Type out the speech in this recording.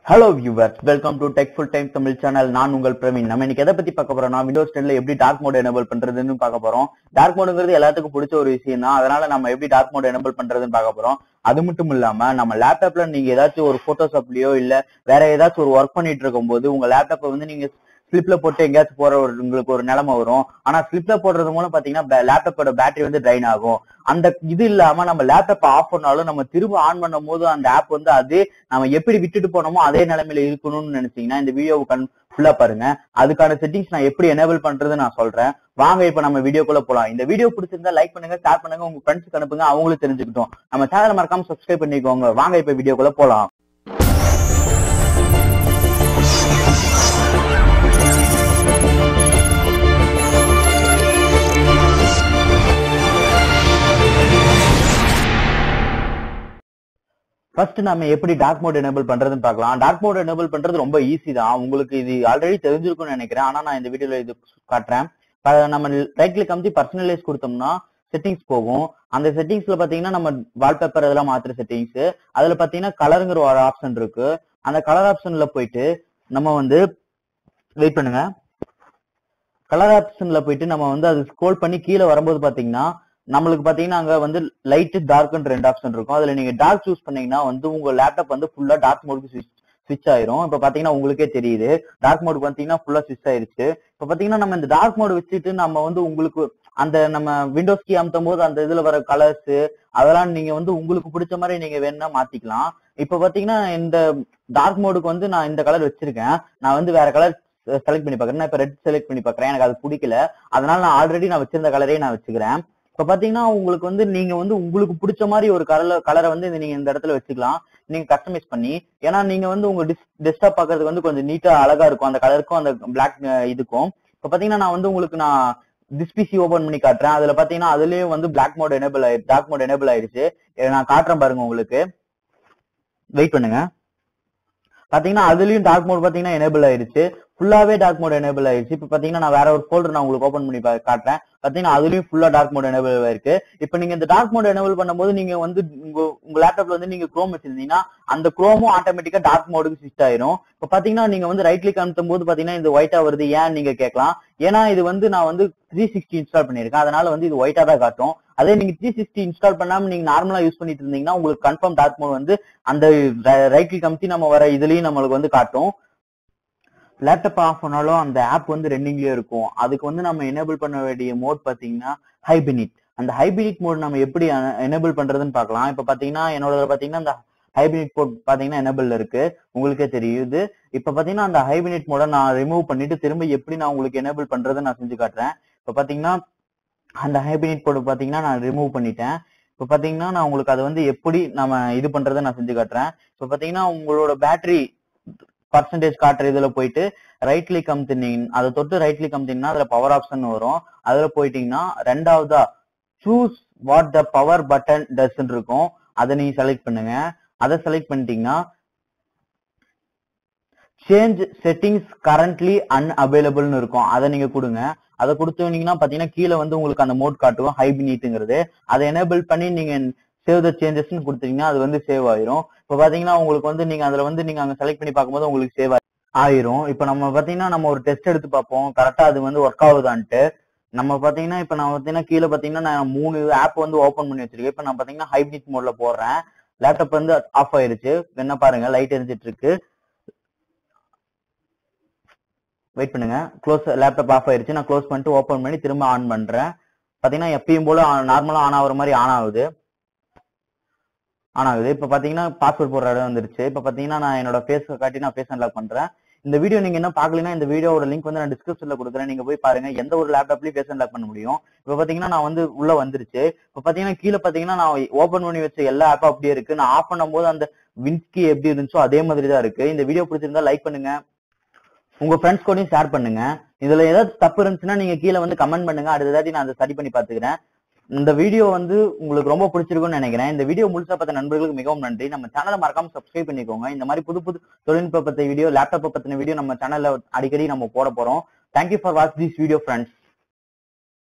hello viewers welcome to tech full time Tamil channel நான் உங்கள் பிரவீன் நம்ம இன்னைக்கு எதை பத்தி பார்க்க போறோம்னா விண்டோஸ் டென்ல எப்படி டார்க் மோட் எனேபிள் பண்றதுன்னு பார்க்க போறோம் டார்க் மோடுங்கிறது எல்லாத்துக்கும் பிடிச்ச ஒரு விஷயம் தான் அதனால நம்ம எப்படி டார்க் மோட் எனேபிள் பண்றதுன்னு பார்க்க போறோம் அது மட்டும் இல்லாம நம்ம லேப்டாப்ல நீங்க ஏதாச்சும் ஒரு போட்டோஷாப்லயோ இல்ல வேற ஏதாச்சும் ஒரு ஒர்க் பண்ணிட்டு இருக்கும்போது உங்க லேப்டாப்பை வந்து நீங்க ஸ்லிப்ல போட்டு எங்கேயாச்சும் போற ஒரு உங்களுக்கு ஒரு நிலைமை வரும் ஆனா ஸ்லிப்ல போடுறது மூலம் பாத்தீங்கன்னா லேப்டாப்போட பேட்டரி வந்து ட்ரைன் ஆகும் அந்த இது இல்லாம நம்ம லேப்டாப் ஆஃப் பண்ணாலும் நம்ம திரும்ப ஆன் பண்ணும் போது அந்த ஆப் வந்து அதே நம்ம எப்படி விட்டுட்டு போனோமோ அதே நிலைமையில இருக்கணும்னு நினைச்சீங்கன்னா இந்த வீடியோவை கண் ஃபுல்லா பாருங்க அதுக்கான செட்டிங்ஸ் நான் எப்படி எனேபிள் பண்றது நான் சொல்றேன் வாங்க இப்ப நம்ம வீடியோக்குள்ள போலாம் இந்த வீடியோ பிடிச்சிருந்தா லைக் பண்ணுங்க ஷேர் பண்ணுங்க உங்க ஃப்ரெண்ட்ஸ்க்கு அனுப்புங்க அவங்களும் தெரிஞ்சுக்கிட்டோம் நம்ம சேனலை மறக்காம சப்ஸ்கிரைப் பண்ணிக்கோங்க வாங்க இப்ப வீடியோக்குள்ள போலாம் ஃபர்ஸ்ட் நம்ம எப்படி டார்க் மோட் எனேபிள் பண்றதுன்னு பார்க்கலாம் டார்க் மோட் எனேபிள் பண்றது ரொம்ப ஈஸி தான் உங்களுக்கு இது ஆல்ரெடி தெரிஞ்சிருக்கும்னு நினைக்கிறேன் ஆனா நான் இந்த வீடியோல இது காட்டுறேன் ப- நம்ம ரைட் கிளிக் அமுத்தி பர்சனலைஸ் கொடுத்தோம்னா செட்டிங்ஸ் போகும் அந்த செட்டிங்ஸ்ல பாத்தீங்கன்னா நம்ம வால்பேப்பர் இதெல்லாம் மாத்துற செட்டிங்ஸ் அதுல பாத்தீங்கன்னா கலருங்கிற ஒரு ஆப்ஷன் இருக்கு அந்த கலர் ஆப்ஷன்ல போயிட்டு நம்ம வந்து வெயிட் பண்ணுங்க கலர் ஆப்ஷன்ல போயிட்டு நம்ம வந்து அது ஸ்க்ரோல் பண்ணி கீழே வரும்போது பாத்தீங்கன்னா நம்மளுக்கு பாத்தீங்கன்னா அங்க வந்து லைட் டார்க்ன்ற ரெண்டு ஆப்ஷன் இருக்கும் அதுல நீங்க டார்க் சூஸ் பண்ணீங்கன்னா வந்து உங்க லேப்டாப் வந்து ஃபுல்லா டார்க் மோடுக்கு ஸ்விட்ச் ஸ்விட்ச் ஆயிரும் இப்ப பாத்தீங்கன்னா உங்களுக்கே தெரியுது டார்க் மோடுக்கு பாத்தீங்கன்னா ஃபுல்லா ஸ்விட்ச் ஆயிருச்சு இப்ப பாத்தீங்கன்னா நம்ம இந்த டார்க் மோடு வச்சுட்டு நம்ம வந்து உங்களுக்கு அந்த நம்ம விண்டோஸ் கீ அமுத்தும் போது அந்த இதுல வர கலர்ஸ் அதெல்லாம் நீங்க வந்து உங்களுக்கு பிடிச்ச மாதிரி நீங்க வேணா மாத்திக்கலாம் இப்ப பாத்தீங்கன்னா இந்த டார்க் மோடுக்கு வந்து நான் இந்த கலர் வச்சிருக்கேன் நான் வந்து வேற கலர் செலக்ட் பண்ணி பாக்குறேன் நான் இப்ப ரெட் செலக்ட் பண்ணி பாக்குறேன் எனக்கு அது பிடிக்கல அதனால நான் ஆல்ரெடி நான் வச்சிருந்த கலரே நான் வச்சுக்கிறேன் இப்ப பாத்தீங்கன்னா உங்களுக்கு வந்து நீங்க வந்து உங்களுக்கு பிடிச்ச மாதிரி ஒரு கலர் கலரை வந்து இந்த நீங்க இந்த இடத்துல வச்சுக்கலாம் நீங்க கஸ்டமைஸ் பண்ணி ஏன்னா நீங்க வந்து உங்க டெஸ்க்டாப் பாக்குறதுக்கு வந்து கொஞ்சம் நீட்டா அழகா இருக்கும் அந்த கலருக்கும் அந்த பிளாக் இதுக்கும் இப்ப பாத்தீங்கன்னா நான் வந்து உங்களுக்கு நான் திஸ் பிசி ஓபன் பண்ணி காட்டுறேன் அதுல பாத்தீங்கன்னா அதுலயும் வந்து பிளாக் மோட் எனேபிள் ஆயிடுச்சு டார்க் மோட் எனேபிள் ஆயிடுச்சு இதை நான் காட்டுறேன் பாருங்க உங்களுக்கு வெயிட் பண்ணுங்க பாத்தீங்கன்னா அதுலயும் டார்க் மோட் பாத்தீங்கன்னா எனேபிள் ஆயிருச்சு ஃபுல்லாவே டார்க் மோட் எனேபிள் ஆயிருச்சு இப்ப பாத்தீங்கன்னா நான் வேற ஒரு ஃபோல்டர் நான் உங்களுக்கு ஓபன் பண்ணி பா- காட்டுறேன் பாத்தீங்கன்னா அதுலயும் ஃபுல்லா டார்க் மோட் எனேபிள் ஆயிருக்கு இப்ப நீங்க இந்த டார்க் மோட் எனேபிள் பண்ணும்போது நீங்க வந்து உங்க உங்க லேப்டாப்ல வந்து நீங்க குரோம் வச்சிருந்தீங்கன்னா அந்த குரோமும் ஆட்டோமேட்டிக்கா டார்க் மோடுக்கு ஸ்விட்ச் ஆயிரும் இப்ப பாத்தீங்கன்னா நீங்க வந்து ரைட் கிளிக் அமுத்தும் போது பாத்தீங்கன்னா இது ஒயிட்டா வருது ஏன் நீங்க கேட்கலாம் ஏன்னா இது வந்து நான் வந்து த்ரீ சிக்ஸ்டி இன்ஸ்டால் பண்ணிருக்கேன் அதனால வந்து இது ஒயிட்டா தான் காட்டும் அதே நீங்க த்ரீ சிக்ஸ்டி இன்ஸ்டால் பண்ணாம நீங்க நார்மலா யூஸ் பண்ணிட்டு இருந்தீங்கன்னா உங்களுக்கு கன்ஃபார்ம் டார்க் மோட் வந்து அந்த ரைட் கிளிக் அமுத்தி நம்ம வர இதுலயும் நம்மளுக்கு வந்து காட்டும் லேப்டாப் ஆஃப் பண்ணாலும் அந்த ஆப் வந்து ரெண்டிங்லயே இருக்கும் அதுக்கு வந்து நம்ம எனேபிள் பண்ண வேண்டிய மோட் பாத்தீங்கன்னா ஹைபினிட் அந்த ஹைபினிட் மோட் நம்ம எப்படி எனேபிள் பண்றதுன்னு பார்க்கலாம் இப்ப பாத்தீங்கன்னா என்னோட பாத்தீங்கன்னா அந்த ஹைபினிட் மோட் பாத்தீங்கன்னா எனேபிள் இருக்கு உங்களுக்கே தெரியுது இப்ப பாத்தீங்கன்னா அந்த ஹைபினிட் மோட நான் ரிமூவ் பண்ணிட்டு திரும்ப எப்படி நான் உங்களுக்கு எனேபிள் பண்றதை நான் செஞ்சு காட்டுறேன் இப்ப பாத்தீங்கன்னா அந்த ஹைபினிட் மோட் பாத்தீங்கன்னா நான் ரிமூவ் பண்ணிட்டேன் இப்ப பாத்தீங்கன்னா நான் உங்களுக்கு அதை வந்து எப்படி நம்ம இது பண்றதை நான் செஞ்சு காட்டுறேன் இப்ப பாத்தீங்கன்னா உங்களோட பேட்டரி பர்சன்டேஜ் காட்டுற இதுல போயிட்டு ரைட் கிளிக் அமுத்துனீங்க அதை தொட்டு ரைட் கிளிக் அமுத்தீங்கன்னா அதுல பவர் ஆப்ஷன் வரும் அதுல போயிட்டீங்கன்னா ரெண்டாவதா choose what the power button does இருக்கும் அதை நீங்க செலக்ட் பண்ணுங்க அதை செலக்ட் பண்ணிட்டீங்கன்னா சேஞ்ச் செட்டிங்ஸ் கரண்ட்லி அன்அவைலபிள்னு இருக்கும் அதை நீங்க கொடுங்க அதை கொடுத்தீங்கன்னா பாத்தீங்கன்னா கீழே வந்து உங்களுக்கு அந்த மோட் காட்டுவோம் ஹைபினிட்டுங்கிறது அதை எனேபிள் பண்ணி நீங்க சேவ் த சேஞ்சஸ்ன்னு கொடுத்தீங்கன்னா அது வந்து சேவ் ஆயிரும் இப்ப பாத்தீங்கன்னா உங்களுக்கு வந்து நீங்க அதுல வந்து நீங்க அங்க செலக்ட் பண்ணி பார்க்கும்போது உங்களுக்கு சேவ் ஆயிரும் இப்ப நம்ம பாத்தீங்கன்னா நம்ம ஒரு டெஸ்ட் எடுத்து பார்ப்போம் கரெக்டா அது வந்து ஒர்க் ஆகுதான்ட்டு நம்ம பாத்தீங்கன்னா இப்ப நான் பாத்தீங்கன்னா கீழே பாத்தீங்கன்னா நான் மூணு ஆப் வந்து ஓபன் பண்ணி வச்சிருக்கேன் இப்ப நான் பாத்தீங்கன்னா ஹைபினிட் மோட்ல போடுறேன் லேப்டாப் வந்து ஆஃப் ஆயிருச்சு என்ன பாருங்க லைட் எரிஞ்சிட்டு இருக்கு வெயிட் பண்ணுங்க க்ளோஸ் லேப்டாப் ஆஃப் ஆயிருச்சு நான் க்ளோஸ் பண்ணிட்டு ஓபன் பண்ணி திரும்ப ஆன் பண்றேன் பாத்தீங்கன்னா எப்பயும் போல நார்மலா ஆன் ஆகுற மாதிரி ஆன் ஆகுது ஆன் ஆகுது இப்ப பாத்தீங்கன்னா பாஸ்வேர்ட் போடுற இடம் வந்துருச்சு இப்ப பாத்தீங்கன்னா நான் என்னோட ஃபேஸ் காட்டி நான் ஃபேஸ் அன்லாக் பண்றேன் இந்த வீடியோ நீங்க என்ன பாக்கலனா இந்த வீடியோட லிங்க் வந்து நான் டிஸ்கிரிப்ஷன்ல கொடுக்குறேன் நீங்க போய் பாருங்க எந்த ஒரு லேப்டாப்லயும் ஃபேஸ் அன்லாக் பண்ண முடியும் இப்ப பாத்தீங்கன்னா நான் வந்து உள்ள வந்துருச்சு இப்ப பாத்தீங்கன்னா கீழே பாத்தீங்கன்னா நான் ஓபன் பண்ணி வச்ச எல்லா ஆப்பும் அப்படியே இருக்கு நான் ஆஃப் பண்ணும்போது அந்த வின்ஸ்கி எப்படி இருந்துச்சோ அதே மாதிரி தான் இருக்கு இந்த வீடியோ பிடிச்சிருந்தா லைக் பண்ணுங்க உங்க ஃப்ரெண்ட்ஸ் கூடயும் ஷேர் பண்ணுங்க இதுல ஏதாவது தப்பு இருந்துச்சுன்னா நீங்க கீழே வந்து கமெண்ட் பண்ணுங்க அடுத்த தாட்டி நான் அதை சரி பண்ணி பாத்துக்கிறேன் இந்த வீடியோ வந்து உங்களுக்கு ரொம்ப பிடிச்சிருக்கும்னு நினைக்கிறேன் இந்த வீடியோ முழுசா பார்த்த நண்பர்களுக்கு மிகவும் நன்றி நம்ம சேனலை மறக்காம சப்ஸ்கிரைப் பண்ணிக்கோங்க இந்த மாதிரி புது புது தொழில்நுட்ப பத்தின வீடியோ லேப்டாப் பத்தின வீடியோ நம்ம சேனல்ல அடிக்கடி நம்ம போட போறோம் thank you for watch this video friends